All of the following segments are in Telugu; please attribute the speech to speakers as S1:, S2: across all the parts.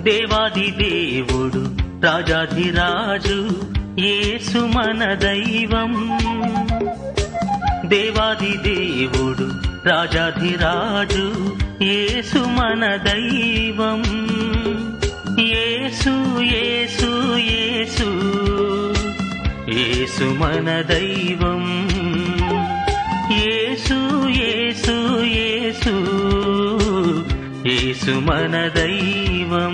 S1: దేవాది దేవుడు రాజాధిరాజు యేసు మన దైవం దేవాది దేవుడు రాజాధిరాజు యేసు మన దైవం యేసు యేసు యేసు యేసు మన దైవం యేసు యేసు యేసు యేసు మన దైవం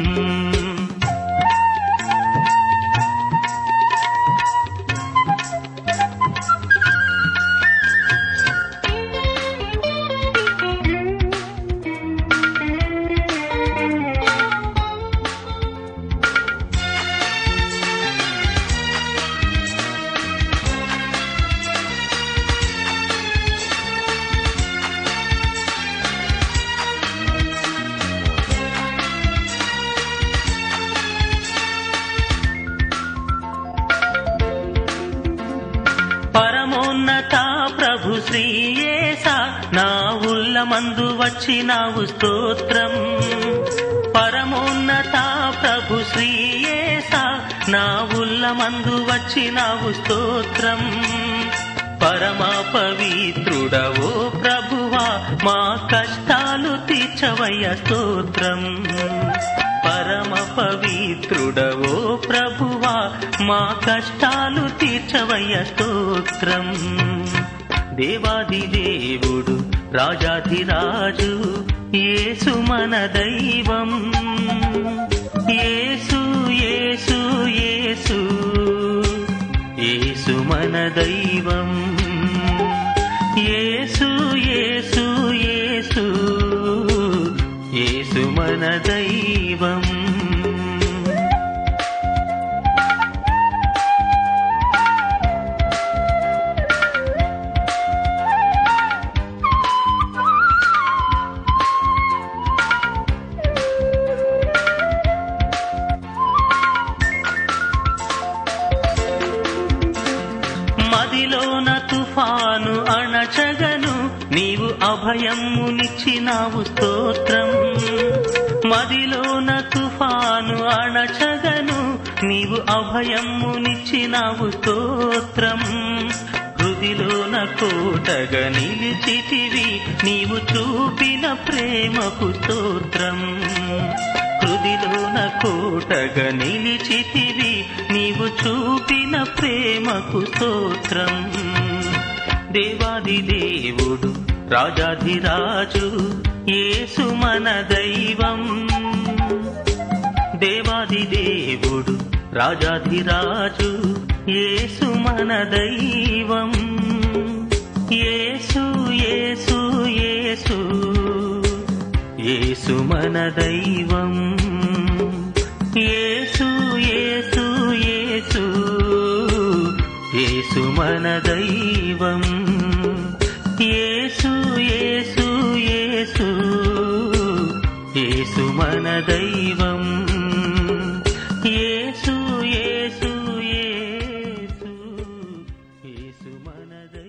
S1: పరమోన్నత ప్రభు శ్రీయేస నా ఉల్లమందు వచ్చినావు స్తోత్రం పరమోన్నత ప్రభు శ్రీయేస నా ఉల్లమందు వచ్చినావు స్తోత్రం పరమ పవిత్రుడవో ప్రభువా మా కష్టాలు తీర్చవయ్య స్తోత్రం పరమ పవిత్రుడవో ప్రభువా మా కష్టాలు తీర్చవయ్య స్తోత్రం దేవాది దేవుడు రాజాధిరాజు యేసు మన దైవం యేసు యేసు యేసు యేసు మన దైవం యేసు యేసు యేసు యేసు మన దైవం మదిలోన తుఫాను అణచగను నీవు అభయమునిచ్చినావు స్తోత్రం మదిలోన తుఫాను అణచగను నీవు అభయమునిచ్చినావు స్తోత్రం హృదిలోన కోటగా నిలిచితివి నీవు చూపిన ప్రేమకు స్తోత్రం హృదిలోన కోటగా నిలిచితివి నీవు చూపిన ప్రేమకు స్తోత్రం దేవాది దేవుడు రాజాధిరాజు యేసు మన దైవం దేవాది దేవుడు రాజాధిరాజు యేసు మన దైవం యేసు యేసు యేసు యేసు మన దైవం యేసు యేసు యేసు యేసు మన దైవం యేసు యేసు యేసు యేసు మన దైవం యేసు యేసు యేసు యేసు మన దైవం